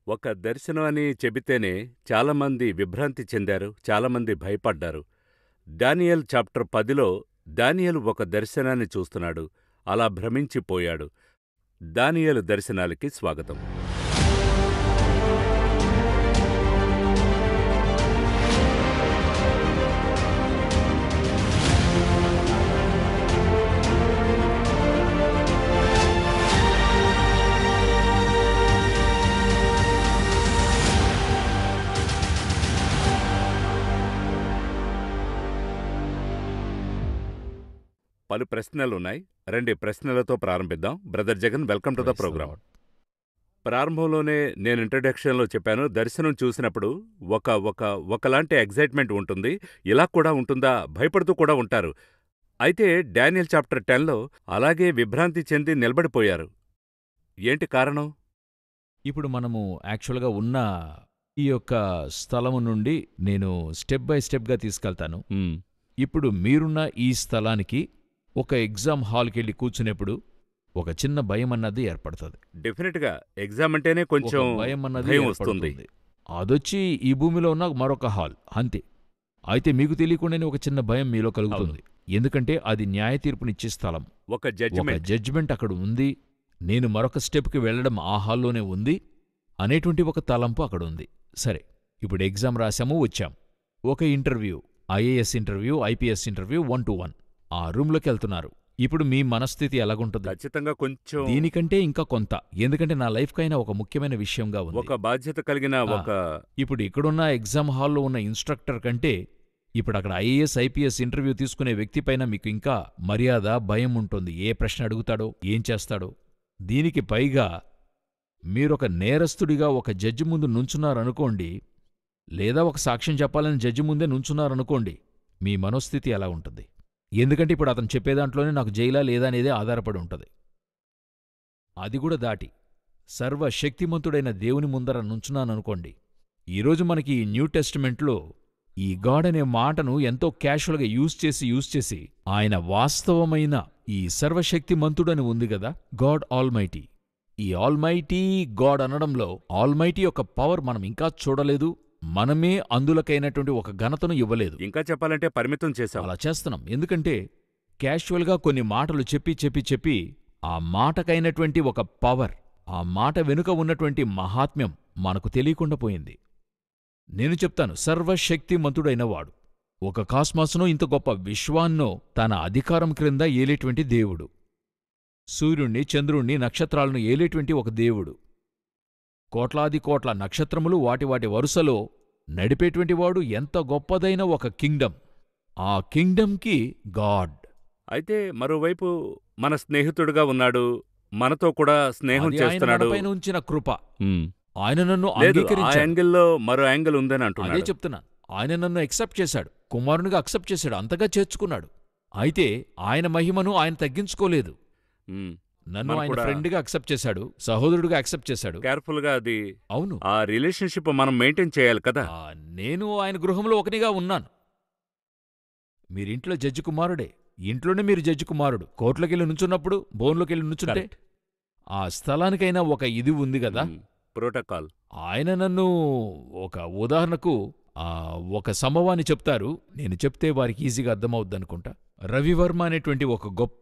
ఒక దర్శనం అని చెబితేనే చాలామంది విభ్రాంతి చెందారు చాలామంది భయపడ్డారు దానియేల్ చాప్టర్ పదిలో దానియేలు ఒక దర్శనాన్ని చూస్తున్నాడు అలా భ్రమించిపోయాడు దానియేలు దర్శనాలకి స్వాగతం పలు ప్రశ్నలున్నాయి రెండు ప్రశ్నలతో ప్రారంభిద్దాం brother Jagan welcome to the Praise the program Lord. ప్రారంభంలోనే నేను ఇంట్రడక్షన్లో చెప్పాను దర్శనం చూసినప్పుడు ఒక ఒక ఒకలాంటి ఎగ్జైట్మెంట్ ఉంటుంది ఇలా కూడా ఉంటుందా భయపడుతూ కూడా ఉంటారు అయితే డానియల్ చాప్టర్ టెన్లో అలాగే విభ్రాంతి చెంది నిలబడిపోయారు ఏంటి కారణం ఇప్పుడు మనము యాక్చువల్గా ఉన్న ఈ యొక్క స్థలము నుండి నేను స్టెప్ బై స్టెప్గా తీసుకెళ్తాను ఇప్పుడు మీరున్న ఈ స్థలానికి ఒక ఎగ్జామ్ హాల్కి వెళ్ళి కూర్చునేప్పుడు ఒక చిన్న భయం అన్నది ఏర్పడుతుంది డెఫినెట్గా ఎగ్జామ్ అంటేనే కొంచెం ఒక భయం అన్నది భయం వస్తుంది ఏర్పడుతుంది. అదొచ్చి ఈ భూమిలో ఉన్న మరొక హాల్ అంతే అయితే మీకు తెలియకుండానే ఒక చిన్న భయం మీలో కలుగుతుంది ఎందుకంటే అది న్యాయ తీర్పునిచ్చే స్థలం ఒక ఒక జడ్జిమెంట్ జడ్జిమెంట్ అక్కడ ఉంది నేను మరొక స్టెప్కి వెళ్ళడం ఆ హాల్లోనే ఉంది అనేటువంటి ఒక తలంపు అక్కడ ఉంది సరే ఇప్పుడు ఎగ్జామ్ రాశాము వచ్చాం ఒక interview IAS interview IPS interview one to one ఆ రూమ్లోకి వెళ్తున్నారు ఇప్పుడు మీ మనస్థితి ఎలాగుంటుంది ఖచ్చితంగా కొంచెం దీనికంటే ఇంకా కొంత ఎందుకంటే నా లైఫ్కైనా ఒక ముఖ్యమైన విషయంగా ఉంది ఒక బాధ్యత కలిగిన ఆ. ఒక ఇప్పుడు ఇక్కడున్న ఎగ్జామ్ హాల్లో ఉన్న ఇన్స్ట్రక్టర్ కంటే ఇప్పుడు అక్కడ ఐఏఎస్ ఐపీఎస్ ఇంటర్వ్యూ తీసుకునే వ్యక్తిపైన మీకు ఇంకా మర్యాద భయం ఉంటుంది ఏ ప్రశ్న అడుగుతాడో ఏం చేస్తాడో దీనికి పైగా మీరొక నేరస్తుడిగా ఒక జడ్జి ముందు నుంచున్నారనుకోండి లేదా ఒక సాక్ష్యం చెప్పాలని జడ్జి ముందే నుంచున్నారనుకోండి మీ మనోస్థితి ఎలా ఉంటుంది ఎందుకంటే ఇప్పుడు అతను చెప్పేదాంట్లోనే నాకు జైలా లేదా అనేదే ఆధారపడి ఉంటుంది అది కూడా దాటి సర్వశక్తిమంతుడైన దేవుని ముందర నుంచున్నాననుకోండి ఈరోజు మనకి ఈ న్యూ టెస్టిమెంట్లో ఈ గాడ్ అనే మాటను ఎంతో క్యాషువల్గా యూజ్ చేసి యూజ్ చేసి ఆయన వాస్తవమైన ఈ సర్వశక్తిమంతుడని ఉంది గదా గాడ్ ఆల్మైటీ ఈ ఆల్మైటీ గాడ్ అనడంలో ఆల్మైటీ యొక్క పవర్ మనం ఇంకా చూడలేదు మనమే అందులకైనటువంటి ఒక ఘనతను ఇవ్వలేదు ఇంకా చెప్పాలంటే పరిమితం చేశాం అలా చేస్తున్నాం ఎందుకంటే క్యాషువల్గా కొన్ని మాటలు చెప్పి చెప్పి చెప్పి ఆ మాటకైనటువంటి ఒక పవర్ ఆ మాట వెనుక ఉన్నటువంటి మహాత్మ్యం మనకు తెలియకుండా పోయింది నేను చెప్తాను సర్వశక్తిమంతుడైన వాడు ఒక కాస్మాస్నో ఇంత గొప్ప విశ్వాన్నో తన అధికారం క్రింద ఏలేటువంటి దేవుడు సూర్యుణ్ణి చంద్రుణ్ణి నక్షత్రాలను ఏలేటువంటి ఒక దేవుడు కోట్లాది కోట్ల నక్షత్రములు వాటి వాటి వరుసలో నడిపేటువంటి వాడు ఎంత గొప్పదైన ఒక కింగ్డమ్ ఆ కింగ్డమ్కి గాడ్ అయితే మరోవైపు మన స్నేహితుడుగా ఉన్నాడు మనతో కూడా స్నేహం అది ఆయన చేస్తున్నాడు మనపైన ఉంచిన కృప ఉమ్. ఆయన నన్ను లేదు ఆ అంగీకరించాడు యాంగిల్లో మరో యాంగిల్ ఉందని అదే అంటున్నాడు చెప్తున్నాను ఆయన నన్ను ఎక్సెప్ట్ చేశాడు కుమారునిగా అక్సెప్ట్ చేశాడు అంతగా చేర్చుకున్నాడు అయితే ఆయన మహిమను ఆయన తగ్గించుకోలేదు ఉమ్. నన్ను మనం ఆయన కూడా- ఫ్రెండ్గా అక్సెప్ట్ చేశాడు సహోదరుడిగా అక్సెప్ట్ చేశాడు కేర్ఫుల్ గా అది అవును ఆ రిలేషన్షిప్ మనం మెయింటైన్ చేయాలి కదా ఆ, నేను ఆయన గృహంలో ఒకనిగా ఉన్నాను మీరింట్లో జడ్జి కుమారుడే ఇంట్లోనే మీరు జడ్జి కుమారుడు కోర్టులోకెళ్ళి నుంచున్నప్పుడు బోన్లోకెళ్ళి నుంచుంటే Correct. ఆ స్థలానికైనా ఒక ఇది ఉంది కదా ఉమ్. ప్రోటోకాల్ ఆయన నన్ను ఒక ఉదాహరణకు ఆ, ఒక సంభవాన్ని చెప్తారు నేను చెప్తే వారికి ఈజీగా అర్థమవుద్దనుకుంటా రవివర్మ అనేటువంటి ఒక గొప్ప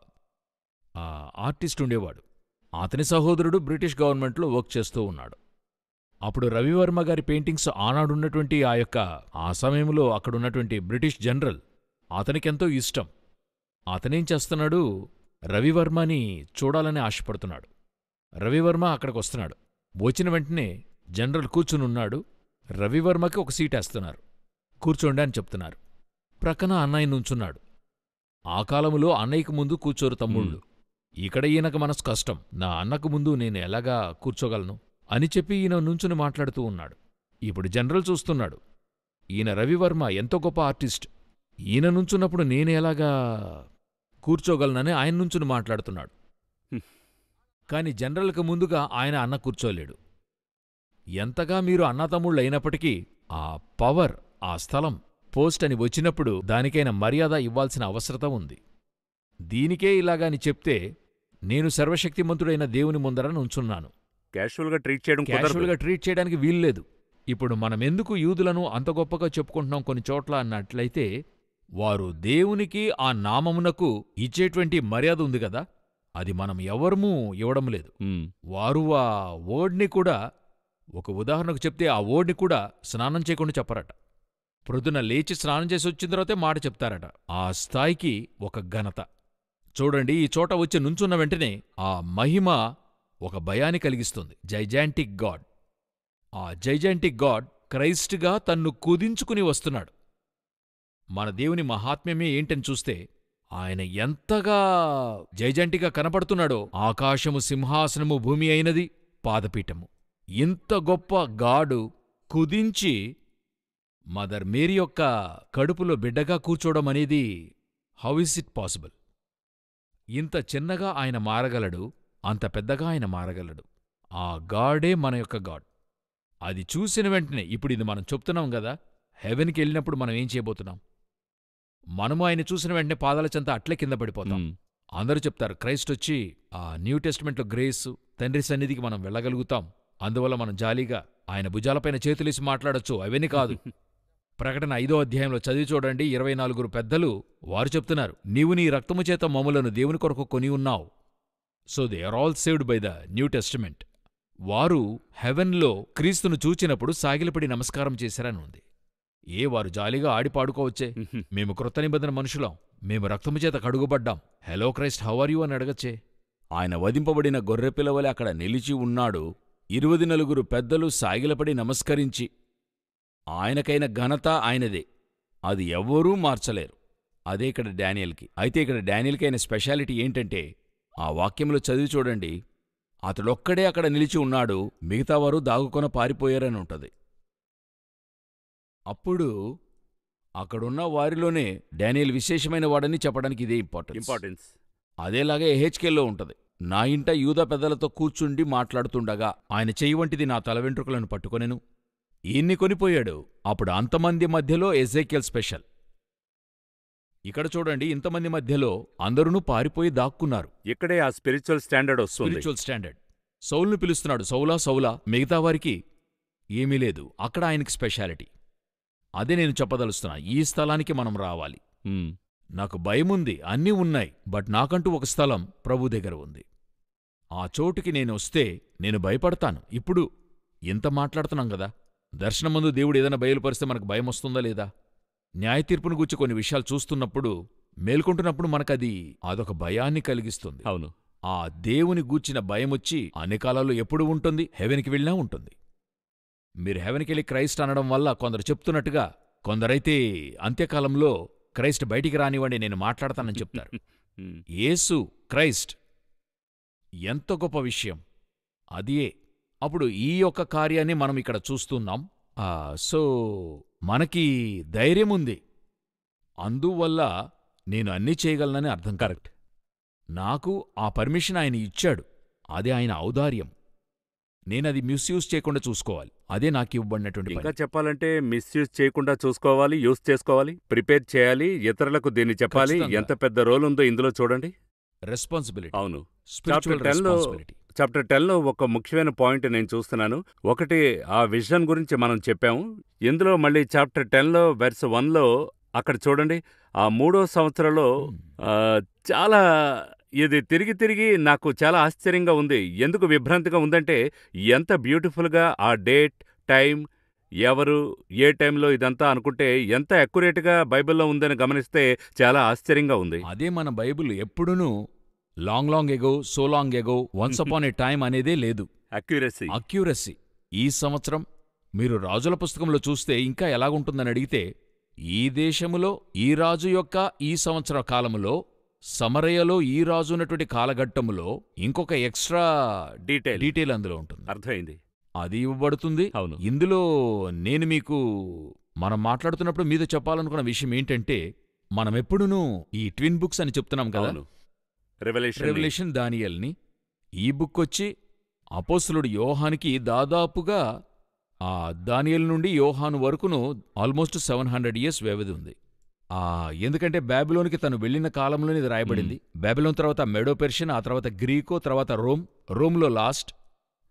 ఆ, ఆర్టిస్ట్ ఉండేవాడు అతని సహోదరుడు బ్రిటిష్ గవర్నమెంట్లో వర్క్ చేస్తూ ఉన్నాడు అప్పుడు రవివర్మ గారి పెయింటింగ్స్ ఆనాడున్నటువంటి ఆ యొక్క ఆ సమయంలో అక్కడున్నటువంటి బ్రిటిష్ జనరల్ అతనికెంతో ఇష్టం అతనేం చేస్తున్నాడు రవివర్మని చూడాలని ఆశపడుతున్నాడు రవివర్మ అక్కడికి వస్తున్నాడు వచ్చిన వెంటనే జనరల్ కూర్చునున్నాడు రవివర్మకి ఒక సీట్ వేస్తున్నారు కూర్చోండి అని చెప్తున్నారు ప్రక్కన అన్నయ్య నుంచున్నాడు ఆ కాలములో అన్నయ్యకు ముందు కూర్చోరు తమ్ముళ్ళు ఇక్కడ ఈయనకు మనసు కష్టం నా అన్నకు ముందు నేను ఎలాగా కూర్చోగలను అని చెప్పి ఈయన నుంచుని మాట్లాడుతూ ఉన్నాడు ఇప్పుడు జనరల్ చూస్తున్నాడు ఈయన రవివర్మ ఎంతో గొప్ప ఆర్టిస్ట్ ఈయన నుంచున్నప్పుడు నేను ఎలాగా కూర్చోగలనని ఆయన నుంచుని మాట్లాడుతున్నాడు హ్మ్. కాని జనరల్కి ముందుగా ఆయన అన్న కూర్చోలేడు ఎంతగా మీరు అన్నతమ్ముళ్ళు అయినప్పటికీ ఆ పవర్ ఆ స్థలం పోస్ట్ అని వచ్చినప్పుడు దానికైనా మర్యాద ఇవ్వాల్సిన అవసరత ఉంది దీనికే ఇలాగాని చెప్తే నేను సర్వశక్తిమంతుడైన దేవుని ముందర నుంచున్నాను క్యాషువల్గా ట్రీట్ చేయడం కుదరదు క్యాషువల్గా ట్రీట్ చేయడానికి వీల్లేదు ఇప్పుడు మనం ఎందుకు యూదులను అంత గొప్పగా చెప్పుకుంటున్నాం కొన్ని చోట్ల అన్నట్లయితే వారు దేవునికి ఆ నామమునకు ఇచ్చేటువంటి మర్యాద ఉంది కదా అది మనం ఎవరమూ ఇవ్వడం లేదు మ్మ్. వారు ఆ వర్డ్ని కూడా ఒక ఉదాహరణకు చెప్తే ఆ వర్డ్ని కూడా స్నానం చేయకుండా చెప్పరట ప్రొద్దున లేచి స్నానం చేసి వచ్చిన తర్వాతే మాట చెప్తారట ఆ స్థాయికి ఒక ఘనత చూడండి ఈ చోట వచ్చి నుంచున్న వెంటనే ఆ మహిమ ఒక భయాన్ని కలిగిస్తుంది జైజాంటిక్ గాడ్ ఆ జైజాంటిక్ గాడ్ క్రైస్ట్గా తన్ను కుదించుకుని వస్తున్నాడు మన దేవుని మహాత్మ్యమే ఏంటని చూస్తే ఆయన ఎంతగా జైజంటిగా కనపడుతున్నాడో ఆకాశము సింహాసనము భూమి అయినది పాదపీఠము ఇంత గొప్ప గాడు కుదించి మదర్ మేరీ యొక్క కడుపులో బిడ్డగా కూర్చోవడం అనేది హౌ ఇస్ ఇట్ పాసిబుల్ ఇంత చిన్నగా ఆయన మారగలడు అంత పెద్దగా ఆయన మారగలడు ఆ గాడే మన యొక్క గాడ్ అది చూసిన వెంటనే ఇప్పుడు ఇది మనం చెప్తున్నాం కదా హెవెన్కి వెళ్ళినప్పుడు మనం ఏం చేయబోతున్నాం మనము ఆయన చూసిన వెంటనే పాదాల చెంత అట్లే కింద పడిపోతాం మ్మ్. అందరూ చెప్తారు క్రైస్ట్ వచ్చి ఆ న్యూ టెస్ట్మెంట్లో గ్రేస్ తండ్రి సన్నిధికి మనం వెళ్ళగలుగుతాం అందువల్ల మనం జాలీగా ఆయన భుజాలపైన చేతులేసి మాట్లాడొచ్చు అవన్నీ కాదు ప్రకటన ఐదో అధ్యాయంలో చదివి చూడండి ఇరవై నాలుగురు పెద్దలు వారు చెప్తున్నారు నీవు నీ రక్తము చేత మమ్ములను దేవుని కొరకు కొని ఉన్నావు so they are all saved by the New Testament వారు హెవెన్లో క్రీస్తును చూచినప్పుడు సాగిలపడి నమస్కారం చేశారని ఉంది ఏ వారు జాలీగా ఆడి పాడుకోవచ్చే మేము క్రొత్త నిబంధన మనుషులం మేము రక్తము చేత కడుగుబడ్డాం hello Christ how are you అని అడగచ్చే ఆయన వధింపబడిన గొర్రెపిల్లవలే అక్కడ నిలిచి ఉన్నాడు ఇరువది నలుగురు పెద్దలు సాగిలపడి నమస్కరించి ఆయనకైన ఘనత ఆయనదే అది ఎవ్వరూ మార్చలేరు అదే ఇక్కడ డానియల్కి అయితే ఇక్కడ డానియల్కైన స్పెషాలిటీ ఏంటంటే ఆ వాక్యంలో చదివి చూడండి అతడొక్కడే అక్కడ నిలిచి ఉన్నాడు మిగతావారు దాగుకొన పారిపోయారని ఉంటది అప్పుడు అక్కడున్న వారిలోనే డానియల్ విశేషమైన వాడని చెప్పడానికి ఇదే ఇంపార్టెంట్ ఇంపార్టెన్స్ అదేలాగే ఎహెచ్కెల్లో ఉంటది నా ఇంట యూద పెద్దలతో కూర్చుండి మాట్లాడుతుండగా ఆయన చెయ్యి వంటిది నా తల వెంట్రుకలను పట్టుకొనెను ఈయన్ని కొనిపోయాడు అప్పుడు అంతమంది మధ్యలో ఎజేకియల్ స్పెషల్ ఇక్కడ చూడండి ఇంతమంది మధ్యలో అందరూ పారిపోయి దాక్కున్నారు ఇక్కడే ఆ స్పిరిచువల్ స్టాండర్డ్ వస్తుంది స్పిరిచువల్ స్టాండర్డ్ సౌల్ని పిలుస్తున్నాడు సౌలా సౌలా మిగతా వారికి ఏమీ లేదు అక్కడ ఆయనకి స్పెషాలిటీ అదే నేను చెప్పదలుస్తున్నా ఈ స్థలానికి మనం రావాలి మ్మ్. నాకు భయముంది అన్నీ ఉన్నాయి బట్ నాకంటూ ఒక స్థలం ప్రభు దగ్గర ఉంది ఆ చోటుకి నేను వస్తే నేను భయపడతాను ఇప్పుడు ఇంత మాట్లాడుతున్నాం కదా దర్శనం ముందు దేవుడు ఏదైనా బయలుపరిస్తే మనకు భయం వస్తుందా లేదా న్యాయ తీర్పును గురించి కొన్ని విషయాలు చూస్తున్నప్పుడు మేల్కొంటున్నప్పుడు మనకది అదొక భయాన్ని కలిగిస్తుంది అవును ఆ దేవుని గూర్చిన భయమొచ్చి అన్ని కాలాల్లో ఎప్పుడు ఉంటుంది హెవెన్కి వెళ్ళినా ఉంటుంది మీరు హెవెన్కి వెళ్ళి క్రైస్ట్ అనడం వల్ల కొందరు చెప్తున్నట్టుగా కొందరైతే అంత్యకాలంలో క్రైస్ట్ బయటికి రానివ్వండి నేను మాట్లాడతానని చెప్తారు మ్మ్. యేసు క్రైస్ట్ ఎంత గొప్ప విషయం అదియే అప్పుడు ఈ యొక్క కార్యాన్ని మనం ఇక్కడ చూస్తున్నాం ఆ, సో మనకి ధైర్యం ఉంది అందువల్ల నేను అన్నీ చేయగలనని అర్థం కరెక్ట్ నాకు ఆ పర్మిషన్ ఆయన ఇచ్చాడు అదే ఆయన ఔదార్యం నేనది మిస్యూజ్ చేయకుండా చూసుకోవాలి అదే నాకు ఇవ్వబడినటువంటి ఇంకా పని. చెప్పాలంటే మిస్యూజ్ చేయకుండా చూసుకోవాలి యూజ్ చేసుకోవాలి ప్రిపేర్ చేయాలి ఇతరులకు దీన్ని చెప్పాలి ఖచ్చితంగా. ఎంత పెద్ద రోల్ ఉందో ఇందులో చూడండి రెస్పాన్సిబిలిటీ అవును స్పిరిచువల్ 10 లో రెస్పాన్సిబిలిటీ చాప్టర్ టెన్లో ఒక ముఖ్యమైన పాయింట్ నేను చూస్తున్నాను ఒకటి ఆ విజన్ గురించి మనం చెప్పాము ఇందులో మళ్ళీ చాప్టర్ టెన్లో వెర్స్ వన్లో అక్కడ చూడండి ఆ మూడో సంవత్సరంలో ఆ, చాలా ఇది తిరిగి తిరిగి నాకు చాలా ఆశ్చర్యంగా ఉంది ఎందుకు విభ్రాంతిగా ఉందంటే ఎంత బ్యూటిఫుల్గా ఆ డేట్ టైం ఎవరు ఏ టైంలో ఇదంతా అనుకుంటే ఎంత అక్యురేట్గా బైబిల్లో ఉందని గమనిస్తే చాలా ఆశ్చర్యంగా ఉంది అదే మన బైబిల్ ఎప్పుడునూ long long ago so long ago once upon a time అనేదే లేదు అక్యురసీ అక్యూరసీ ఈ సంవత్సరం మీరు రాజుల పుస్తకంలో చూస్తే ఇంకా ఎలాగుంటుందని అడిగితే ఈ దేశములో ఈ రాజు యొక్క ఈ సంవత్సర కాలములో సమరయలో ఈ రాజు ఉన్నటువంటి కాలఘట్టములో ఇంకొక ఎక్స్ట్రా డీటెయిల్ డీటెయిల్ అందులో ఉంటుంది అర్థమైంది అది ఇవ్వబడుతుంది అవును ఇందులో నేను మీకు మనం మాట్లాడుతున్నప్పుడు మీతో చెప్పాలనుకున్న విషయం ఏంటంటే మనం ఎప్పుడునూ ఈ ట్విన్ బుక్స్ అని చెప్తున్నాం కదా అవును రెవల్యూషన్ రెవల్యూషన్ దానియల్ని ఈ బుక్ వచ్చి అపోస్తులుడు యోహానికి దాదాపుగా ఆ దానియల్ నుండి యోహాను వరకును ఆల్మోస్ట్ సెవెన్ హండ్రెడ్ ఇయర్స్ వ్యవధి ఉంది ఆ ఎందుకంటే బ్యాబిలోనికి తను వెళ్ళిన కాలంలోనే ఇది రాయబడింది బ్యాబిలోన్ తర్వాత మెడో పెర్షియన్ ఆ తర్వాత గ్రీకో తర్వాత రోమ్ రోమ్లో లాస్ట్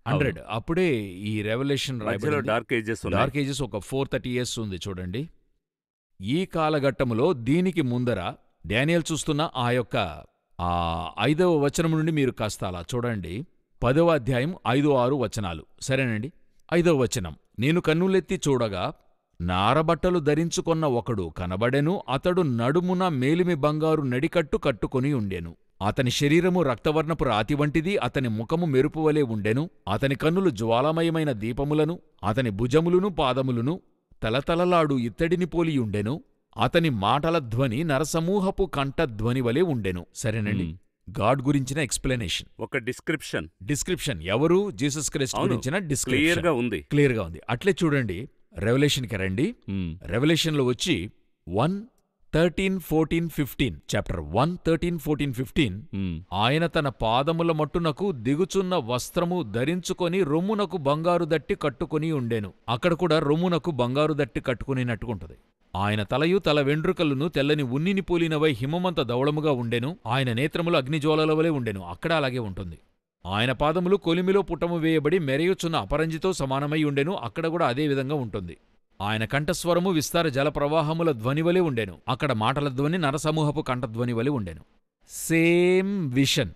హండ్రెడ్ అప్పుడే ఈ రెవల్యూషన్ మధ్యలో రాయబడింది డార్క్ ఏజెస్ ఉన్నాయి డార్క్ ఏజెస్ ఒక ఫోర్ థర్టీ ఇయర్స్ ఉంది చూడండి ఈ కాలఘట్టములో దీనికి ముందర డానియల్ చూస్తున్న ఆ యొక్క ఆ ఐదవ వచనం నుండి మీరు కాస్త అలా చూడండి పదవ అధ్యాయం ఐదు ఆరు వచనాలు సరేనండి ఐదవ వచనం నేను కన్నులెత్తి చూడగా నారబట్టలు ధరించుకొన్న ఒకడు కనబడెను అతడు నడుమున మేలిమి బంగారు నడికట్టు కట్టుకొని ఉండెను అతని శరీరము రక్తవర్ణపు రాతి వంటిది అతని ముఖము మెరుపువలే ఉండెను అతని కన్నులు జ్వాలామయమైన దీపములను అతని భుజములును పాదములును తలతలలాడు ఇత్తడిని పోలియుండెను అతని మాటల ధ్వని నరసమూహపు కంఠధ్వని వలె ఉండెను సరేనండి మ్మ్. గాడ్ గురించిన ఎక్స్ప్లెనేషన్ ఒక డిస్క్రిప్షన్ డిస్క్రిప్షన్ ఎవరు జీసస్ క్రైస్ట్ అవును. గురించిన క్లియర్ డిస్క్రిప్షన్ గా ఉంది క్లియర్ గా ఉంది అట్లే చూడండి రెవల్యూషన్కి రండి రెవల్యూషన్లో వచ్చి one thirteen fourteen fifteen chapter one thirteen fourteen fifteen ఆయన తన పాదముల మట్టునకు దిగుచున్న వస్త్రము ధరించుకొని రొమ్మునకు బంగారు దట్టి కట్టుకొని ఉండెను అక్కడ కూడా రొమ్మునకు బంగారు దట్టి కట్టుకునినట్టుకుంటది ఆయన తలయు తల వెండ్రుకలను తెల్లని ఉన్నిని పోలినవై హిమమంత దౌళముగా ఉండెను ఆయన నేత్రములు అగ్నిజ్వాలల వలె ఉండెను అక్కడ అలాగే ఉంటుంది ఆయన పాదములు కొలిమిలో పుటము వేయబడి మెరయుచున్న అపరంజితో సమానమై ఉండెను అక్కడ కూడా అదే విధంగా ఉంటుంది ఆయన కంఠస్వరము విస్తార జల ప్రవాహముల ధ్వనివలే ఉండెను అక్కడ మాటల ధ్వని నరసమూహపు కంఠధ్వని వలె ఉండెను సేమ్ విషన్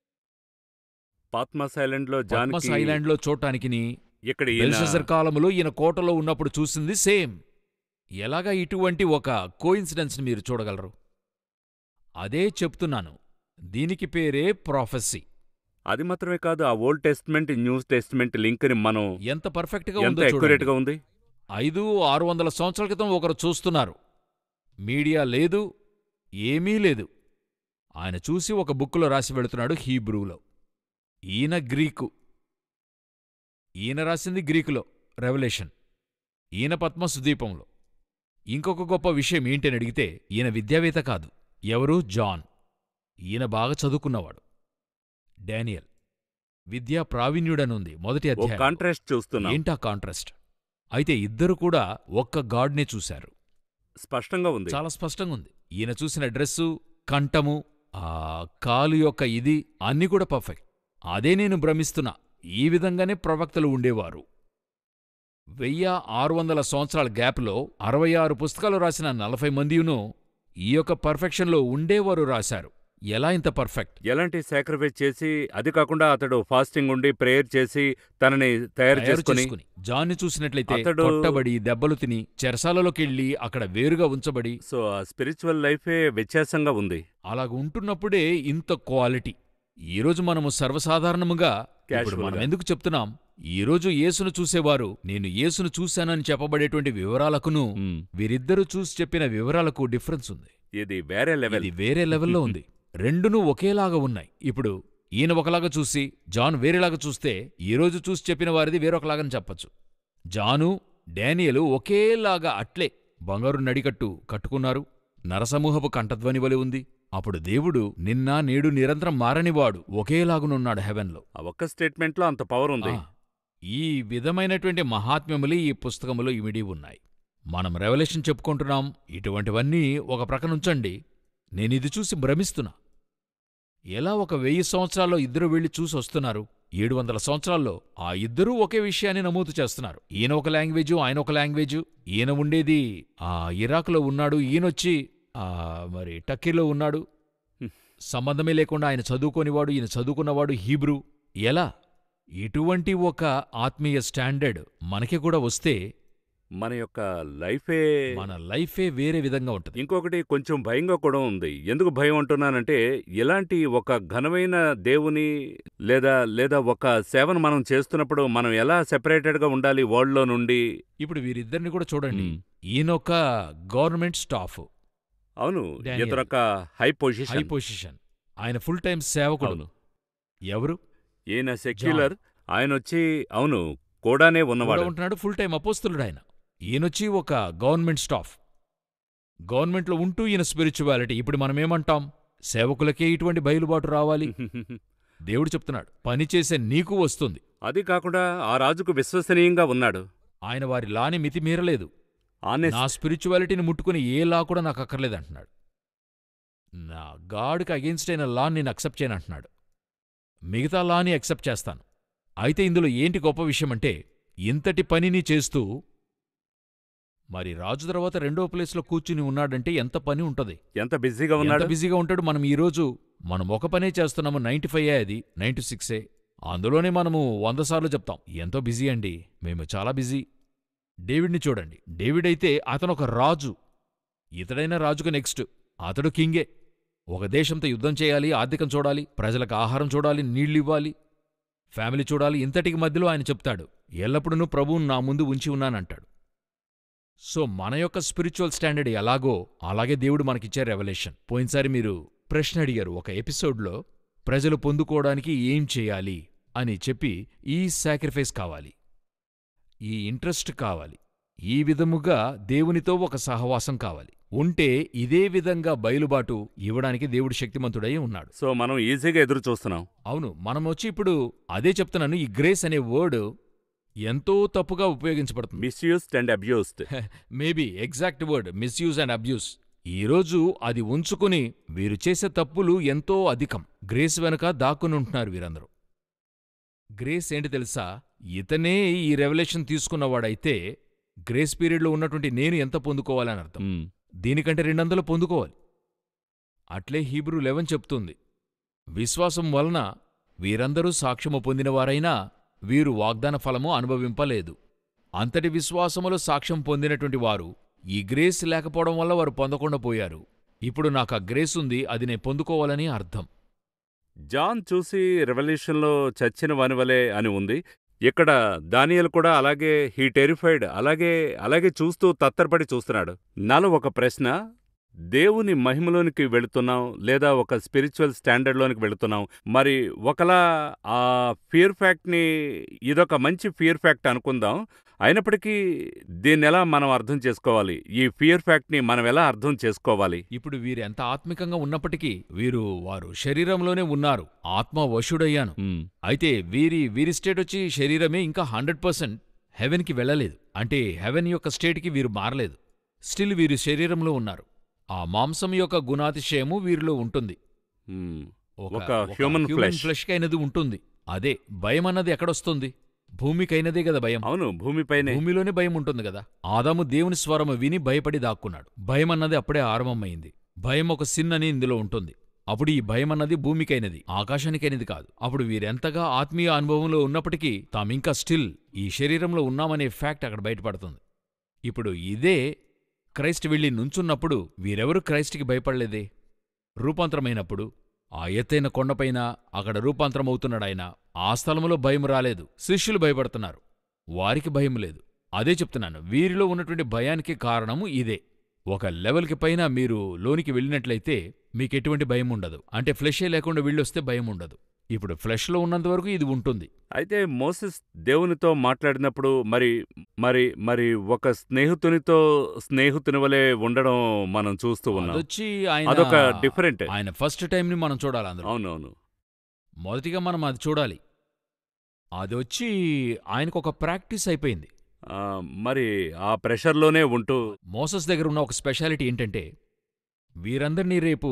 పాత్మస్ ఐలాండ్ లో జాన్ పద్మస్ ఐలాండ్లో చూడటానికి ఇక్కడ ఈయన- బెల్షజర్ కాలములో ఈయన కోటలో ఉన్నప్పుడు చూసింది సేమ్ ఎలాగా ఇటువంటి ఒక కోయిన్సిడెన్స్ని మీరు చూడగలరు అదే చెప్తున్నాను దీనికి పేరే ప్రాఫెసీ అది మాత్రమే కాదు ఆ old testament news testament link ని మనం ఎంత పర్ఫెక్ట్గా ఎంత ఉందో అక్యురేట్ చూడండి గా ఉంది ఐదు ఆరు వందల సంవత్సరాల క్రితం ఒకరు చూస్తున్నారు మీడియా లేదు ఏమీ లేదు ఆయన చూసి ఒక బుక్కులో రాసి వెళుతున్నాడు హీబ్రూలో ఈయన గ్రీకు ఈయన రాసింది గ్రీకులో రెవల్యూషన్ ఈయన పద్మసు ద్వీపంలో ఇంకొక గొప్ప విషయం ఏంటని అడిగితే ఈయన విద్యావేత్త కాదు ఎవరు జాన్ ఈయన బాగా చదువుకున్నవాడు డానియల్ విద్యా ప్రావీణ్యుడనుంది మొదటి ఓ అధ్యాయం కాంట్రాస్ట్ చూస్తున్నాం ఏంటా కాంట్రాస్ట్ అయితే ఇద్దరు కూడా ఒక్క గాడ్నే చూశారు స్పష్టంగా ఉంది చాలా స్పష్టంగా ఉంది ఈయన చూసిన డ్రెస్సు కంఠము ఆ కాలు యొక్క ఇది అన్నీ కూడా పర్ఫెక్ట్ అదే నేను భ్రమిస్తున్నా ఈ విధంగానే ప్రవక్తలు ఉండేవారు వెయ్యి ఆరు వందల సంవత్సరాల గ్యాప్లో అరవై ఆరు పుస్తకాలు రాసిన నలభై మందియును ఈ యొక్క పర్ఫెక్షన్లో ఉండేవారు రాశారు ఎలా ఇంత పర్ఫెక్ట్ ఎలాంటి సాక్రిఫైస్ చేసి అది కాకుండా అతడు ఫాస్టింగ్ ఉండి ప్రేయర్ చేసి తనని తయారు తయారు చేసుకుని చేసుకుని జాన్ని చూసినట్లయితే అతడు- కొట్టబడి దెబ్బలు తిని చెరసాలలోకెళ్ళి అక్కడ వేరుగా ఉంచబడి సో ఆ స్పిరిచువల్ లైఫే వ్యత్యాసంగా ఉంది అలాగ ఉంటున్నప్పుడే ఇంత క్వాలిటీ ఈరోజు మనము సర్వసాధారణముగా ఇప్పుడు Casual మనం గా. ఎందుకు చెప్తున్నాం ఈరోజు యేసును చూసేవారు నేను యేసును చూశానని చెప్పబడేటువంటి వివరాలకును వీరిద్దరూ చూసి చెప్పిన వివరాలకు డిఫరెన్స్ ఉంది ఇది వేరే లెవెల్ ఇది వేరే లెవెల్లో ఉంది రెండునూ ఒకేలాగా ఉన్నాయి ఇప్పుడు ఈయన ఒకలాగా చూసి జాన్ వేరేలాగా చూస్తే ఈరోజు చూసి చెప్పిన వారిది వేరొకలాగని చెప్పచ్చు జాను డానియలు ఒకేలాగా అట్లే బంగారు నడికట్టు కట్టుకున్నారు నరసమూహపు కంఠధ్వని వలె ఉంది అప్పుడు దేవుడు నిన్న నేడు నిరంతరం మారనివాడు ఒకేలాగునున్నాడు హెవెన్లో ఆ ఒక్క స్టేట్మెంట్ లో అంత పవర్ ఉంది ఆ, ఈ విధమైనటువంటి మహాత్మ్యములు ఈ పుస్తకములో ఇమిడి ఉన్నాయి మనం రెవల్యూషన్ చెప్పుకుంటున్నాం ఇటువంటివన్నీ ఒక ప్రక్కన ఉంచండి నేనిది చూసి భ్రమిస్తున్నా ఎలా ఒక వెయ్యి సంవత్సరాల్లో ఇద్దరు వెళ్ళి చూసి వస్తున్నారు ఏడు వందల సంవత్సరాల్లో ఆ ఇద్దరూ ఒకే విషయాన్ని నమోదు చేస్తున్నారు ఈయన ఒక లాంగ్వేజు ఆయన ఒక లాంగ్వేజు ఈయన ఉండేది ఆ ఇరాక్లో ఉన్నాడు ఈయనొచ్చి ఆ మరి టక్కీలో ఉన్నాడు సంబంధమే లేకుండా ఆయన చదువుకోనివాడు ఈయన చదువుకున్నవాడు హీబ్రూ ఎలా ఇటువంటి ఒక ఆత్మీయ స్టాండర్డ్ మనకి కూడా వస్తే మన యొక్క లైఫే మన లైఫే వేరే విధంగా ఉంటుంది ఇంకొకటి కొంచెం భయంగా కూడా ఉంది ఎందుకు భయం అంటున్నానంటే ఇలాంటి ఒక ఘనమైన దేవుని లేదా లేదా ఒక సేవను మనం చేస్తున్నప్పుడు మనం ఎలా సెపరేటెడ్ గా ఉండాలి వరల్డ్ లో నుండి ఇప్పుడు వీరిద్దరిని కూడా చూడండి మ్మ్. ఈయనొక గవర్నమెంట్ స్టాఫ్ అవును Daniel. ఇతరొక హై హై పొజిషన్ పొజిషన్ ఆయన ఫుల్ టైం సేవకుడు అవును ఎవరు ఈయన సెక్యులర్ ఆయన వచ్చి అవును కూడానే కూడా ఉన్నవాడు ఉంటున్నాడు ఫుల్ టైం అపోస్తులుడు ఆయన ఈయనొచ్చి ఒక గవర్నమెంట్ స్టాఫ్ గవర్నమెంట్లో ఉంటూ ఈయన స్పిరిచువాలిటీ ఇప్పుడు మనం ఏమంటాం సేవకులకే ఇటువంటి బయలుబాటు రావాలి దేవుడు చెప్తున్నాడు పని చేసే నీకు వస్తుంది అది కాకుండా ఆ రాజుకు విశ్వసనీయంగా ఉన్నాడు ఆయన వారి లాని మితి మీరలేదు ఆనెస్ట్ నా స్పిరిచువాలిటీని ముట్టుకుని ఏ లా కూడా నాకు అక్కర్లేదు అంటున్నాడు నా గాడ్కి అగెన్స్ట్ అయిన లా నేను అక్సెప్ట్ చేయను అంటున్నాడు మిగతా లాని అక్సెప్ట్ చేస్తాను అయితే ఇందులో ఏంటి గొప్ప విషయమంటే ఇంతటి పనిని చేస్తూ మరి రాజు తర్వాత రెండో ప్లేస్లో కూర్చుని ఉన్నాడంటే ఎంత పని ఉంటది ఎంత బిజీగా ఎంత ఉన్నాడు బిజీగా ఉంటాడు మనం ఈరోజు మనం ఒక పనే చేస్తున్నాము నైంటీ ఫైవ్ అది నైంటీ సిక్సే అందులోనే మనము వంద సార్లు చెప్తాం ఎంతో బిజీ అండి మేము చాలా బిజీ డేవిడ్ని చూడండి డేవిడ్ అయితే అతను ఒక రాజు ఇతడైన రాజుకు నెక్స్ట్ అతడు కింగే ఒక దేశంతో యుద్ధం చేయాలి ఆర్థికం చూడాలి ప్రజలకు ఆహారం చూడాలి నీళ్లు ఇవ్వాలి ఫ్యామిలీ చూడాలి ఇంతటికి మధ్యలో ఆయన చెప్తాడు ఎల్లప్పుడూ ప్రభువును నా ముందు ఉంచి ఉన్నానంటాడు సో మన యొక్క స్పిరిచువల్ స్టాండర్డ్ ఎలాగో అలాగే దేవుడు మనకిచ్చే రెవల్యూషన్ పోయినసారి మీరు ప్రశ్న అడిగారు ఒక ఎపిసోడ్లో ప్రజలు పొందుకోవడానికి ఏం చేయాలి అని చెప్పి ఈ సాక్రిఫైస్ కావాలి ఈ ఇంట్రెస్ట్ కావాలి ఈ విధముగా దేవునితో ఒక సహవాసం కావాలి ఉంటే ఇదే విధంగా బయలుబాటు ఇవ్వడానికి దేవుడు శక్తిమంతుడై ఉన్నాడు సో మనం ఈజీగా ఎదురు చూస్తున్నాం అవును మనం వచ్చి ఇప్పుడు అదే చెప్తున్నాను ఈ గ్రేస్ అనే వర్డ్ ఎంతో తప్పుగా ఉపయోగించబడుతుంది misused and abused maybe exact word misuse and abuse ఈరోజు అది ఉంచుకుని వీరు చేసే తప్పులు ఎంతో అధికం గ్రేస్ వెనక దాక్కుని ఉంటున్నారు వీరందరూ గ్రేస్ ఏంటి తెలుసా ఇతనే ఈ రెవల్యూషన్ తీసుకున్నవాడైతే గ్రేస్ పీరియడ్లో ఉన్నటువంటి నేను ఎంత పొందుకోవాలని అర్థం దీనికంటే రెండొందలు పొందుకోవాలి అట్లే హీబ్రూ లెవెన్ చెప్తుంది విశ్వాసం వలన వీరందరూ సాక్ష్యము పొందినవారైనా వీరు వాగ్దాన ఫలము అనుభవింపలేదు అంతటి విశ్వాసములో సాక్ష్యం పొందినటువంటి వారు ఈ గ్రేస్ లేకపోవడం వల్ల వారు పొందకుండా పోయారు ఇప్పుడు నాకు ఆ గ్రేస్ ఉంది అది నేను పొందుకోవాలని అర్థం జాన్ చూసి రెవల్యూషన్లో చచ్చిన వాని వలె అని ఉంది ఇక్కడ దానియల్ కూడా అలాగే హీ టెరిఫైడ్ అలాగే అలాగే చూస్తూ తత్తరపడి చూస్తున్నాడు నాలో ఒక ప్రశ్న దేవుని మహిమలోనికి వెళుతున్నాం లేదా ఒక స్పిరిచువల్ స్టాండర్డ్లోనికి వెళుతున్నాం మరి ఒకలా ఆ ఫియర్ ఫ్యాక్ట్ని ఇదొక మంచి ఫియర్ ఫ్యాక్ట్ అనుకుందాం అయినప్పటికీ దీన్ని ఎలా మనం అర్థం చేసుకోవాలి ఈ ఫియర్ ఫ్యాక్ట్ని మనం ఎలా అర్థం చేసుకోవాలి ఇప్పుడు వీరు ఎంత ఆత్మికంగా ఉన్నప్పటికీ వీరు వారు శరీరంలోనే ఉన్నారు ఆత్మ వశుడయ్యాను మ్, అయితే వీరి వీరి స్టేట్ వచ్చి శరీరమే ఇంకా హండ్రెడ్ పర్సెంట్ హెవెన్కి వెళ్ళలేదు అంటే హెవెన్ యొక్క స్టేట్కి వీరు మారలేదు స్టిల్ వీరు శరీరంలో ఉన్నారు ఆ మాంసం యొక్క గుణాతిశయము వీరిలో ఉంటుంది మ్. ఒక ఒక human flesh. ఫ్లెష్కి అయినది ఉంటుంది అదే భయం అన్నది ఎక్కడొస్తుంది భూమికైనదే కదా భయం అవును భూమిపైనే భూమిలోనే భయం ఉంటుంది కదా ఆదాము దేవుని స్వరము విని భయపడి దాక్కున్నాడు భయం అన్నది అప్పుడే ఆరంభమైంది భయం ఒక సిన్ అని ఇందులో ఉంటుంది అప్పుడు ఈ భయం అన్నది భూమికైనది ఆకాశానికైనది కాదు అప్పుడు వీరెంతగా ఆత్మీయ అనుభవంలో ఉన్నప్పటికీ తామింకా స్టిల్ ఈ శరీరంలో ఉన్నామనే ఫ్యాక్ట్ అక్కడ బయటపడుతుంది ఇప్పుడు ఇదే క్రైస్ట్ వెళ్ళి నుంచున్నప్పుడు వీరెవరూ క్రైస్ట్కి భయపడలేదే రూపాంతరమైనప్పుడు ఆ ఎత్తైన కొండపైన అక్కడ రూపాంతరమవుతున్నాడాయన ఆ స్థలములో భయం రాలేదు శిష్యులు భయపడుతున్నారు వారికి భయం లేదు అదే చెప్తున్నాను వీరిలో ఉన్నటువంటి భయానికి కారణము ఇదే ఒక లెవెల్కి పైన మీరు లోనికి వెళ్ళినట్లయితే మీకెటువంటి భయం ఉండదు అంటే ఫ్లెషే లేకుండా వెళ్ళొస్తే భయం ఉండదు ఇప్పుడు ఫ్లెష్లో ఉన్నంతవరకు ఇది ఉంటుంది అయితే మోసెస్ దేవునితో మాట్లాడినప్పుడు మరి మరి మరి ఒక స్నేహితునితో స్నేహితుని వలె ఉండడం మనం చూస్తూ ఉన్నాం అదొచ్చి ఆయన అదొక డిఫరెంట్ ఆయన ఫస్ట్ టైంని మనం చూడాలి అందులో అవునవును మొదటిగా మనం అది చూడాలి అది వచ్చి ఆయనకు ఒక ప్రాక్టీస్ అయిపోయింది ఆ, మరి ఆ ప్రెషర్లోనే ఉంటూ మోసస్ దగ్గర ఉన్న ఒక స్పెషాలిటీ ఏంటంటే వీరందరినీ రేపు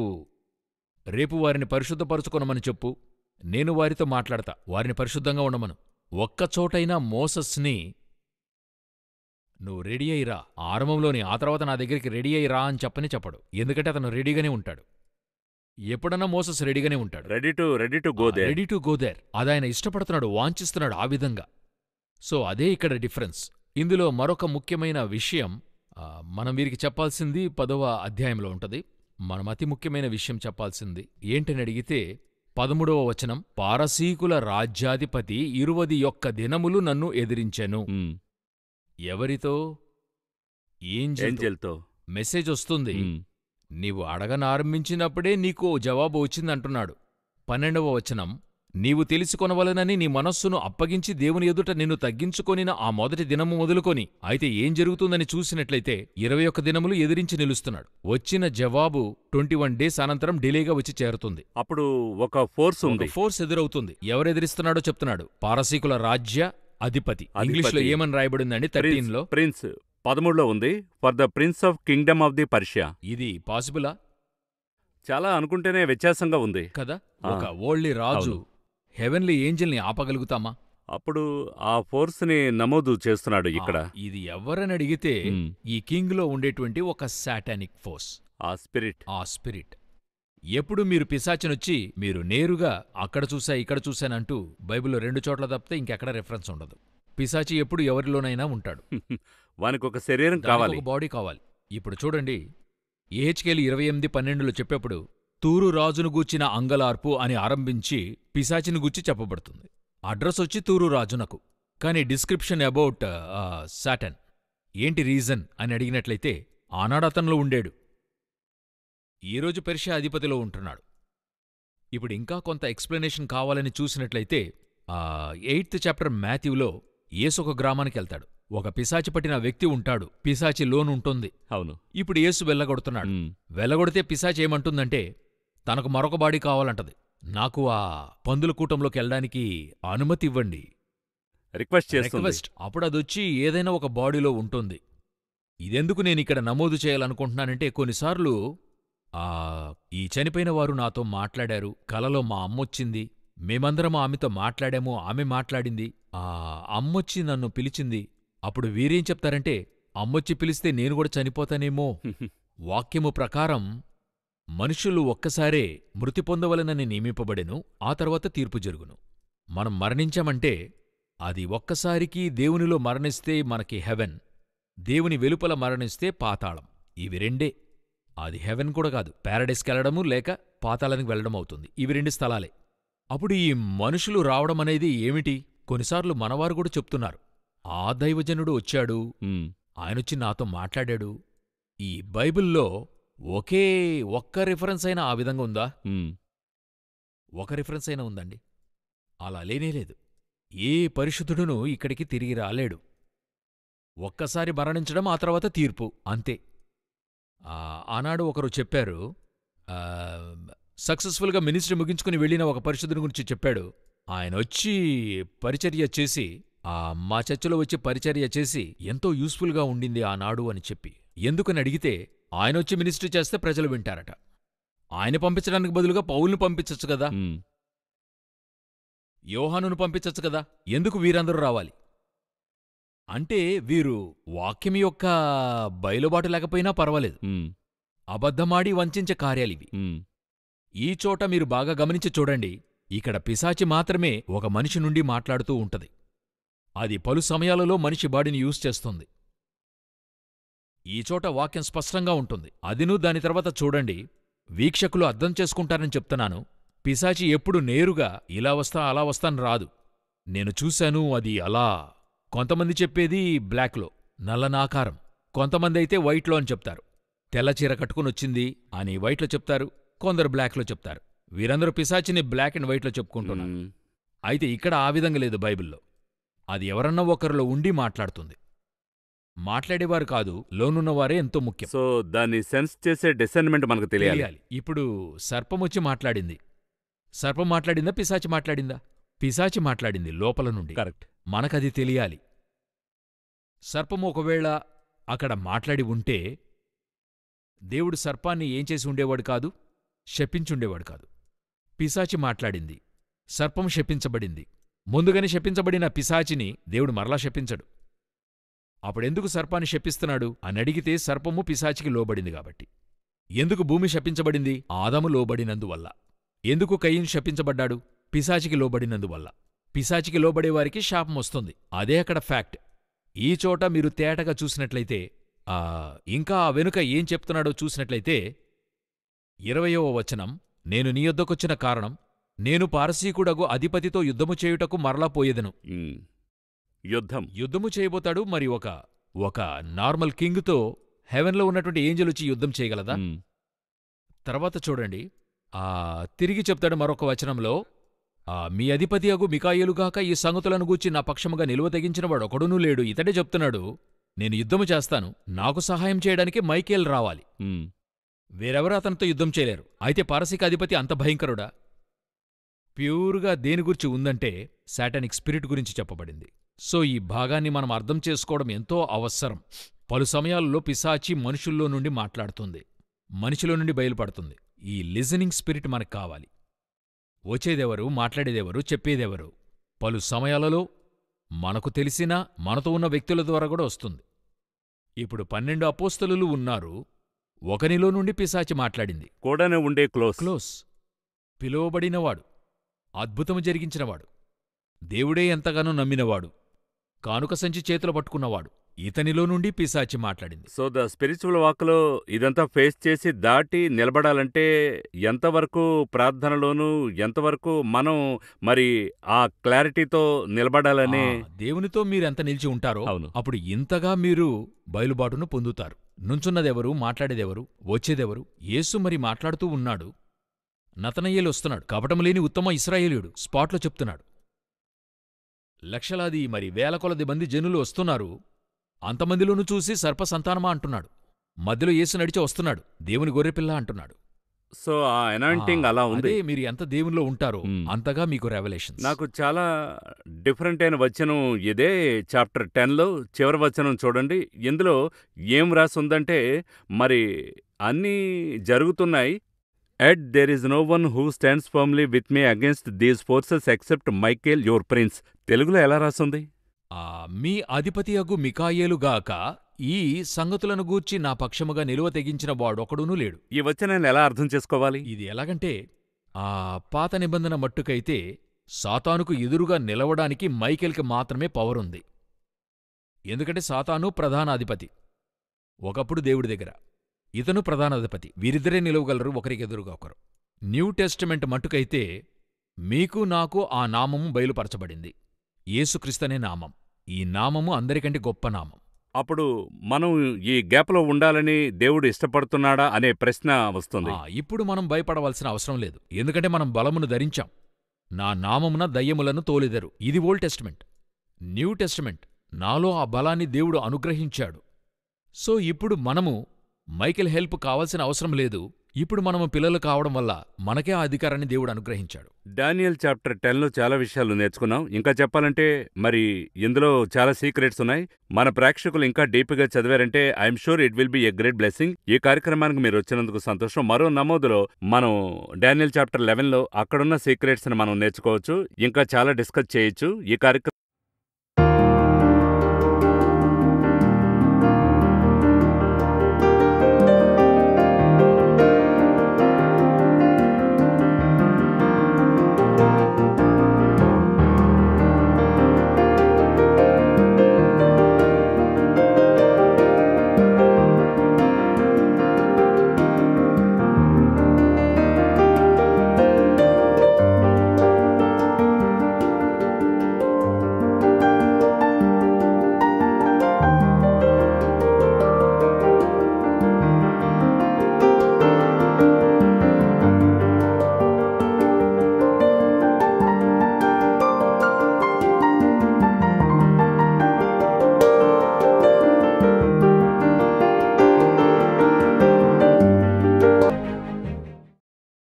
రేపు వారిని పరిశుద్ధపరచుకొనమని చెప్పు నేను వారితో మాట్లాడతా వారిని పరిశుద్ధంగా ఉండమను ఒక్కచోటైనా మోసస్ని నువ్వు రెడీ అయ్యిరా ఆరంభంలోని ఆ తర్వాత నా దగ్గరికి రెడీ అయ్యిరా అని చెప్పని చెప్పడు ఎందుకంటే అతను రెడీగానే ఉంటాడు ఎప్పుడన్నా మోసస్ రెడీగానే ఉంటాడు ready to ready to go the ready to go there అది ఆయన ఇష్టపడుతున్నాడు వాంఛిస్తున్నాడు ఆ విధంగా సో అదే ఇక్కడ డిఫరెన్స్ ఇందులో మరొక ముఖ్యమైన విషయం ఆ, మనం వీరికి చెప్పాల్సింది పదవ అధ్యాయంలో ఉంటది మనం అతి ముఖ్యమైన విషయం చెప్పాల్సింది ఏంటని అడిగితే పదమూడవ వచనం పారసీకుల రాజ్యాధిపతి ఇరువది యొక్క దినములు నన్ను ఎదిరించెను ఎవరితో ఏంజెల్ ఏంజెల్తో మెసేజ్ వస్తుంది నీవు అడగనారంభించినప్పుడే నీకు జవాబు వచ్చిందంటున్నాడు పన్నెండవ వచనం నీవు తెలుసుకొనవలనని నీ మనస్సును అప్పగించి దేవుని ఎదుట నిన్ను తగ్గించుకొనిన ఆ మొదటి దినము మొదలుకొని అయితే ఏం జరుగుతుందని చూసినట్లయితే ఇరవై ఒక్క దినములు ఎదిరించి నిలుస్తున్నాడు వచ్చిన జవాబు ట్వంటీ వన్ డేస్ అనంతరం డిలేగా వచ్చి చేరుతుంది అప్పుడు ఒక ఫోర్స్ ఒక ఉంది ఫోర్స్ ఎదురవుతుంది ఎవరెదిరిస్తున్నాడో చెప్తున్నాడు పారసీకుల రాజ్య అధిపతి అధిపతి. ఇంగ్లీష్ లో ఏమని రాయబడిందండి థర్టీన్ లో ప్రిన్స్ పదమూడులో ఉంది for the prince of kingdom of the Persia ఇది పాసిబులా చాలా అనుకుంటేనే వ్యత్యాసంగా ఉంది కదా ఆ. ఒక ఓల్డ్లీ రాజు అవును. హెవెన్లీ ఏంజల్ని ఆపగలుగుతామా అప్పుడు ఆ ఫోర్స్ని నమోదు చేస్తున్నాడు ఇక్కడ ఆ, ఇది ఎవరని అడిగితే మ్. ఈ కింగ్లో ఉండేటువంటి ఒక సాటానిక్ ఫోర్స్ ఆ స్పిరిట్ ఆ స్పిరిట్ ఎప్పుడు మీరు పిశాచినొచ్చి మీరు నేరుగా అక్కడ చూసా ఇక్కడ చూశానంటూ బైబిల్లో రెండు చోట్ల తప్పితే ఇంకెక్కడ రెఫరెన్స్ ఉండదు పిశాచి ఎప్పుడు ఎవరిలోనైనా ఉంటాడు వానికి ఒక శరీరం దానికి కావాలి ఒక బాడీ కావాలి ఇప్పుడు చూడండి ఏహెచ్కేలు ఇరవై ఎనిమిది పన్నెండులో చెప్పేప్పుడు తూరు రాజును గూర్చిన అంగలార్పు అని ఆరంభించి పిశాచిని గూర్చి చెప్పబడుతుంది అడ్రస్ వచ్చి తూరు రాజునకు కానీ డిస్క్రిప్షన్ అబౌట్ సాటన్ ఏంటి రీజన్ అని అడిగినట్లయితే ఆనాడు అతనిలో ఉండేడు ఈరోజు పెర్షియా అధిపతిలో ఉంటున్నాడు ఇప్పుడు ఇంకా కొంత ఎక్స్ప్లెనేషన్ కావాలని చూసినట్లయితే ఆ ఎయిత్ చాప్టర్ మాథ్యూలో యేసు ఒక గ్రామానికి వెళ్తాడు ఒక పిశాచి పట్టిన వ్యక్తి ఉంటాడు పిశాచి లోన్ ఉంటుంది అవును ఇప్పుడు యేసు వెళ్ళగొడుతున్నాడు మ్. వెళ్ళగొడితే పిశాచి ఏమంటుందంటే తనకు మరొక బాడీ కావాలంటది నాకు ఆ పందుల కూటంలోకి వెళ్ళడానికి అనుమతి ఇవ్వండి రిక్వెస్ట్ చేస్తుంది రిక్వెస్ట్ అప్పుడు అదొచ్చి ఏదైనా ఒక బాడీలో ఉంటుంది ఇదెందుకు నేను ఇక్కడ నమోదు చేయాలనుకుంటున్నానంటే కొన్నిసార్లు ఆ ఈ చనిపోయిన వారు నాతో మాట్లాడారు కలలో మా అమ్మొచ్చింది మేమందరం ఆమెతో మాట్లాడాము ఆమె మాట్లాడింది ఆ అమ్మొచ్చి నన్ను పిలిచింది అప్పుడు వీరేం చెప్తారంటే అమ్మొచ్చి పిలిస్తే నేను కూడా చనిపోతానేమో వాక్యము ప్రకారం మనుషులు ఒక్కసారే మృతి పొందవలనని నియమింపబడెను ఆ తర్వాత తీర్పు జరుగును మనం మరణించామంటే అది ఒక్కసారికి దేవునిలో మరణిస్తే మనకి హెవెన్ దేవుని వెలుపల మరణిస్తే పాతాళం ఇవి రెండే అది హెవెన్ కూడా కాదు ప్యారడైస్కెళ్లడము లేక పాతాళానికి వెళ్ళడం అవుతుంది ఇవి రెండు స్థలాలే అప్పుడు ఈ మనుషులు రావడం అనేది ఏమిటి కొన్నిసార్లు మనవారు కూడా చెప్తున్నారు ఆ దైవజనుడు వచ్చాడు మ్. ఆయనొచ్చి నాతో మాట్లాడాడు ఈ బైబిల్లో ఒకే ఒక్క రిఫరెన్స్ అయినా ఆ విధంగా ఉందా మ్. ఒక రిఫరెన్స్ అయినా ఉందండి అలా లేనేలేదు ఏ పరిశుద్ధుడునూ ఇక్కడికి తిరిగి రాలేడు ఒక్కసారి మరణించడం ఆ తర్వాత తీర్పు అంతే ఆ, ఆనాడు ఒకరు చెప్పారు ఆ, సక్సెస్ఫుల్గా మినిస్ట్రీ ముగించుకుని వెళ్ళిన ఒక పరిశుద్ధుని గురించి చెప్పాడు ఆయన వచ్చి పరిచర్య చేసి ఆ మా చర్చలో వచ్చి పరిచర్య చేసి ఎంతో యూస్ఫుల్గా ఉండింది ఆనాడు అని చెప్పి ఎందుకని అడిగితే ఆయన వచ్చి మినిస్ట్రీ చేస్తే ప్రజలు వింటారట ఆయన పంపించడానికి బదులుగా పౌల్ని పంపించచ్చు కదా మ్. యోహానును పంపించచ్చు కదా ఎందుకు వీరందరూ రావాలి అంటే వీరు వాక్యం యొక్క బయలుబాటు లేకపోయినా పర్వాలేదు మ్. అబద్ధమాడి వంచించే కార్యాలివి మ్. ఈ చోట మీరు బాగా గమనించి చూడండి ఇక్కడ పిశాచి మాత్రమే ఒక మనిషి నుండి మాట్లాడుతూ ఉంటది అది పలు సమయాలలో మనిషి బాడీని యూజ్ చేస్తుంది ఈ చోట వాక్యం స్పష్టంగా ఉంటుంది అదిను దాని తర్వాత చూడండి వీక్షకులు అర్థం చేసుకుంటారని చెప్తున్నాను పిశాచి ఎప్పుడు నేరుగా ఇలా వస్తా అలా వస్తాను రాదు నేను చూశాను అది అలా కొంతమంది చెప్పేది బ్లాక్లో నల్లనాకారం కొంతమంది అయితే వైట్లో అని చెప్తారు తెల్ల చీర కట్టుకునొచ్చింది అని వైట్లో చెప్తారు కొందరు బ్లాక్లో చెప్తారు వీరందరూ పిశాచిని బ్లాక్ అండ్ వైట్లో చెప్పుకుంటున్నారు మ్. అయితే ఇక్కడ ఆ విధంగా లేదు బైబిల్లో అది ఎవరన్నా ఒకరిలో ఉండి మాట్లాడుతుంది మాట్లాడేవారు కాదు లోనున్నవారే ఎంతో ముఖ్యం సో దాన్ని సెన్స్ చేసే డిసైన్మెంట్ మనకు తెలియాలి తెలియాలి ఇప్పుడు సర్పం వచ్చి మాట్లాడింది సర్పం మాట్లాడిందా పిశాచి మాట్లాడిందా పిశాచి మాట్లాడింది లోపల నుండి కరెక్ట్ మనకది తెలియాలి సర్పం ఒకవేళ అక్కడ మాట్లాడి ఉంటే దేవుడు సర్పాన్ని ఏం చేసి ఉండేవాడు కాదు శపించుండేవాడు కాదు పిశాచి మాట్లాడింది సర్పం శపించబడింది ముందుగానే శపించబడిన పిశాచిని దేవుడు మరలా శపించడు అప్పుడెందుకు సర్పాన్ని శపిస్తున్నాడు అని అడిగితే సర్పము పిశాచికి లోబడింది కాబట్టి ఎందుకు భూమి శపించబడింది ఆదము లోబడినందువల్ల ఎందుకు కయ్యను శపించబడ్డాడు పిశాచికి లోబడినందువల్ల పిశాచికి లోబడేవారికి శాపం వస్తుంది అదే అక్కడ ఫ్యాక్ట్ ఈ చోట మీరు తేటగా చూసినట్లయితే ఆ ఇంకా ఆ వెనుక ఏం చెప్తున్నాడో చూసినట్లయితే ఇరవయవ వచనం నేను నీ యొద్దకొచ్చిన కారణం నేను పారసీకుడగు అధిపతితో యుద్ధము చేయుటకు మరలా పోయేదను మ్. యుద్ధం యుద్ధము చేయబోతాడు మరి ఒక ఒక నార్మల్ కింగ్తో హెవెన్లో ఉన్నటువంటి ఏంజల్ వచ్చి యుద్ధం చేయగలదా మ్. తర్వాత చూడండి ఆ తిరిగి చెప్తాడు మరొక వచనంలో ఆ మీ అధిపతి అగు మికాయేలుగాక ఈ సంగతులను గూర్చి నా పక్షముగా నిలువ తెగించిన వాడు ఒకడునూ లేడు ఇతడే చెప్తున్నాడు నేను యుద్ధము చేస్తాను నాకు సహాయం చేయడానికి మైకేల్ రావాలి మ్. వేరెవరు అతనితో యుద్ధం చేయలేరు అయితే పారసీక అధిపతి అంత భయంకరుడా ప్యూర్గా దేని గురించి ఉందంటే శాటానిక్ స్పిరిట్ గురించి చెప్పబడింది సో ఈ భాగాన్ని మనం అర్థం చేసుకోవడం ఎంతో అవసరం పలు సమయాల్లో పిశాచి మనుషుల్లో నుండి మాట్లాడుతుంది మనిషిలో నుండి బయలుపడుతుంది ఈ లిజనింగ్ స్పిరిట్ మనకు కావాలి వచ్చేదెవరు మాట్లాడేదెవరు చెప్పేదెవరు పలు సమయాలలో మనకు తెలిసిన మనతో ఉన్న వ్యక్తుల ద్వారా కూడా వస్తుంది ఇప్పుడు పన్నెండు అపోస్తలులు ఉన్నారు ఒకనిలో నుండి పిశాచి మాట్లాడింది కూడానే ఉండే క్లోజ్ క్లోస్ పిలువబడినవాడు అద్భుతము జరిగించినవాడు దేవుడే ఎంతగానో నమ్మినవాడు కానుక సంచి చేతులు పట్టుకున్నవాడు ఇతనిలో నుండి పిశాచి మాట్లాడింది సో ద స్పిరిచువల్ వాక్లో ఇదంతా ఫేస్ చేసి దాటి నిలబడాలంటే ఎంతవరకు ప్రార్థనలోనూ ఎంతవరకు మనం మరి ఆ క్లారిటీతో నిలబడాలని ఆ, దేవునితో మీరెంత నిలిచి ఉంటారో అవును. అప్పుడు ఇంతగా మీరు బయలుబాటును పొందుతారు నుంచున్నదెవరు మాట్లాడేదెవరు వచ్చేదెవరు యేసు మరి మాట్లాడుతూ ఉన్నాడు నతనయ్యేలు వస్తున్నాడు కపటం లేని ఉత్తమ ఇస్రాయేలీయుడు స్పాట్లో చెప్తున్నాడు లక్షలాది మరి వేల కొలది మంది జనులు వస్తున్నారు అంతమందిలోనూ చూసి సర్ప సంతానమా అంటున్నాడు మధ్యలో యేసు నడిచి వస్తున్నాడు దేవుని గొర్రెపిల్ల అంటున్నాడు సో ఆ ఎనాయింటింగ్ ఆ, అలా ఉంది అదే మీరు ఎంత దేవునిలో ఉంటారో మ్. అంతగా మీకు రెవల్యూషన్ నాకు చాలా డిఫరెంట్ అయిన వచనం ఇదే చాప్టర్ టెన్లో చివరి వచనం చూడండి ఇందులో ఏం రాసి ఉందంటే మరి అన్నీ జరుగుతున్నాయి yet there is no one who stands firmly with me against these forces except Michael your prince తెలుగులో ఎలా రాసుంది ఆ మీ అధిపతియగు మికాయేలుగాక ఈ సంగతులను గూర్చి నా పక్షముగా నిలువ తెగించిన వాడొకడునూ లేడు ఈ వచనాన్ని ఎలా అర్థం చేసుకోవాలి ఇది ఎలాగంటే ఆ పాత నిబంధన మట్టుకైతే సాతానుకు ఎదురుగా నిలవడానికి మైకేల్కి మాత్రమే పవర్ ఉంది ఎందుకంటే సాతాను ప్రధానాధిపతి ఒకప్పుడు దేవుడి దగ్గర ఇతను ప్రధానాధిపతి వీరిద్దరే నిలవగలరు ఒకరికెదురుగా ఒకరు న్యూ టెస్టిమెంట్ మట్టుకైతే మీకు నాకు ఆ నామము బయలుపరచబడింది యేసుక్రీస్తనే నామం ఈ నామము అందరికంటే గొప్ప నామం అప్పుడు మనం ఈ గ్యాప్లో ఉండాలని దేవుడు ఇష్టపడుతున్నాడా అనే ప్రశ్న వస్తుంది ఆ, ఇప్పుడు మనం భయపడవలసిన అవసరం లేదు ఎందుకంటే మనం బలమును ధరించాం నా నామమున దయ్యములను తోలెదరు ఇది ఓల్డ్ టెస్టిమెంట్ న్యూ టెస్టిమెంట్ నాలో ఆ బలాన్ని దేవుడు అనుగ్రహించాడు సో ఇప్పుడు మనము మైకెల్ హెల్ప్ కావాల్సిన అవసరం లేదు ఇప్పుడు మనము పిల్లలు కావడం వల్ల మనకే ఆ అధికారాన్ని దేవుడు అనుగ్రహించాడు డానియల్ చాప్టర్ టెన్లో చాలా విషయాలు నేర్చుకున్నాం ఇంకా చెప్పాలంటే మరి ఇందులో చాలా సీక్రెట్స్ ఉన్నాయి మన ప్రేక్షకులు ఇంకా డీప్గా చదివారంటే I'm sure it will be a great blessing ఈ కార్యక్రమానికి మీరు వచ్చినందుకు సంతోషం మరో నమోదులో మనం డానియల్ చాప్టర్ లెవెన్లో అక్కడున్న సీక్రెట్స్ని మనం నేర్చుకోవచ్చు ఇంకా చాలా డిస్కస్ చేయొచ్చు ఈ కార్యక్రమం